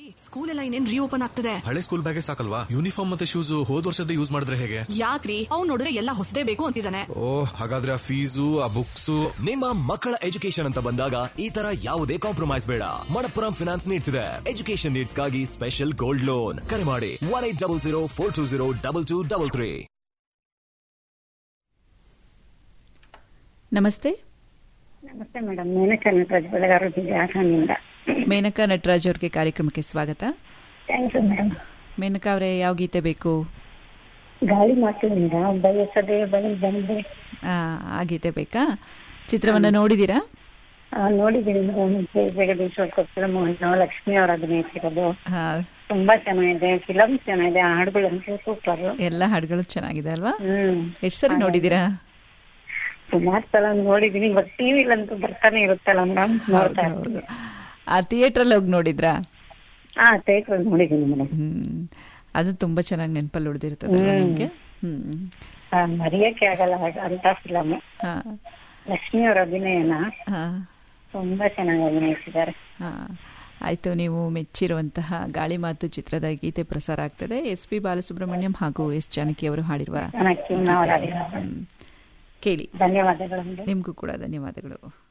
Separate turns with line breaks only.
School ಎಲ್ಲ ಇನ್ನೇನ್ reopen ಆಗ್ತದೆ
ಹಳೆ ಸ್ಕೂಲ್ ಬ್ಯಾಗೇ ಸಾಕಲ್ವಾ ಯೂನಿಫಾರ್ಮ್ ಮತ್ತೆ ಶೂಸ್ ಹೋದ್ ವರ್ಷದ ಯೂಸ್ ಮಾಡಿದ್ರೆ ಹೇಗೆ
ಯಾಕ್ರಿ ಅವ್ನ್ ನೋಡಿದ್ರೆ ಎಲ್ಲ ಹೊಸದೇ ಬೇಕು ಅಂತಿದ್ದಾನೆ
ಓ ಹಾಗಾದ್ರೆ ಆ ಫೀಸು ಆ ಬುಕ್ಸ್
ನಿಮ್ಮ ಮಕ್ಕಳ ಎಜುಕೇಶನ್ ಅಂತ ಬಂದಾಗ ಈ ತರ ಯಾವುದೇ ಕಾಂಪ್ರಮೈಸ್ ಬೇಡ ಮಣಪ್ಪುರಂ ಫಿನಾನ್ಸ್ ನೀಡ್ಸ್ ಇದೆ ಎಜುಕೇಶನ್ ನೀಡ್ಸ್ ಗಾಗಿ ಸ್ಪೆಷಲ್ ಗೋಲ್ಡ್ ಲೋನ್ ಕರೆ ಮಾಡಿ one eight double zero four two zero double two double three
ನಮಸ್ತೆ
ನಮಸ್ತೆ ಮೇಡಮ್ ಮೇನಕಾ ನಟರಾಜ್ ಬೆಳಗಾರು ಜಿಲ್ಲೆ ಹಾಸನಿಂದ
ಮೇನಕಾ ನಟರಾಜ್ ಅವ್ರಿಗೆ ಕಾರ್ಯಕ್ರಮಕ್ಕೆ ಸ್ವಾಗತ
ಥ್ಯಾಂಕ್ಸ್ ಮೇಡಮ್
ಮೇನಕಾ ಅವರೇ ಯಾವ ಗೀತೆ ಬೇಕು
ಗಾಳಿ ಮಾತಿನಿಂದ ಬಯಸದೆ ಬಳಿ ಬಂದೆ
ಆ, ಆ ಗೀತೆ ಬೇಕಾ ಚಿತ್ರವನ್ನ ನೋಡಿದೀರಾ
ಆ, ನೋಡಿದ್ದೀನಿ ಮೇಡಮ್ ಜಯ ಜಗದೀಶ್ವರ್ ಕೊಪ್ಪಳ ಮೋಹನ್ ಲಕ್ಷ್ಮಿ ಅವರ ಅಭಿನಯಿಸಿರೋದು
ಹಾ,
ತುಂಬಾ ಚೆನ್ನಾಗಿದೆ ಫಿಲಮ್ ಚೆನ್ನಾಗಿದೆ ಹಾಡುಗಳಂತೂ ಸೂಪರ್
ಎಲ್ಲ ಹಾಡುಗಳು ಚೆನ್ನಾಗಿದೆ ಅಲ್ವಾ
ಹ್ಮ್
ಎಷ್ಟು ಸರಿ ನೋಡಿದೀರಾ
ಸುಮಾರು ಸಲ ನೋಡಿದೀನಿ ಬಟ್ ಟಿವಿಲಂತೂ ಬರ್ತಾನೆ ಇರುತ್ತಲ್ಲ ಮೇಡಮ್ ನೋಡ್ತಾ
ಹೌದು,
ಇರ್ತೀನಿ
ಹೌದು. ಆ ಥಿಯೇಟ್ರಲ್ಲಿ ಹೋಗಿ ನೋಡಿದ್ರಾ
ಹಾ ಥಿಯೇಟರ್ ನೋಡಿದ್ದೀನಿ ಮೇಡಮ್
ಹ್ಮ್ ಅದು ತುಂಬಾ ಚೆನ್ನಾಗಿ ನೆನಪಲ್ಲಿ ಉಳಿದಿರ್ತದಲ್ವಾ
ಹ್ಮ್.
ನಿಮ್ಗೆ ಹ್ಮ್
ಮರೆಯಕ್ಕೆ ಆಗಲ್ಲ ಹಾಗೆ ಅಂತ ಫಿಲಮ್
ಹಾ
ಲಕ್ಷ್ಮಿ ಅವರ ಅಭಿನಯನ
ಹಾ
ತುಂಬಾ ಚೆನ್ನಾಗಿ ಅಭಿನಯಿಸಿದ್ದಾರೆ
ಹಾ ಆಯ್ತು ನೀವು ಮೆಚ್ಚಿರುವಂತಹ ಗಾಳಿ ಮಾತು ಚಿತ್ರದ ಗೀತೆ ಪ್ರಸಾರ ಆಗ್ತದೆ ಎಸ್ ಪಿ ಬಾಲಸುಬ್ರಹ್ಮಣ್ಯಂ ಹಾಗೂ ಎಸ್ ಜಾನಕಿ ಅವರು ಹಾಡಿರುವ
ಜಾನಕಿ
ಗೀತೆ.
ಅವರ ಹಾಡಿರುವ.
ಹ್ಮ್. ಕೇಳಿ
ಧನ್ಯವಾದಗಳು
ನಿಮಗೂ ಕೂಡ ಧನ್ಯವಾದಗಳು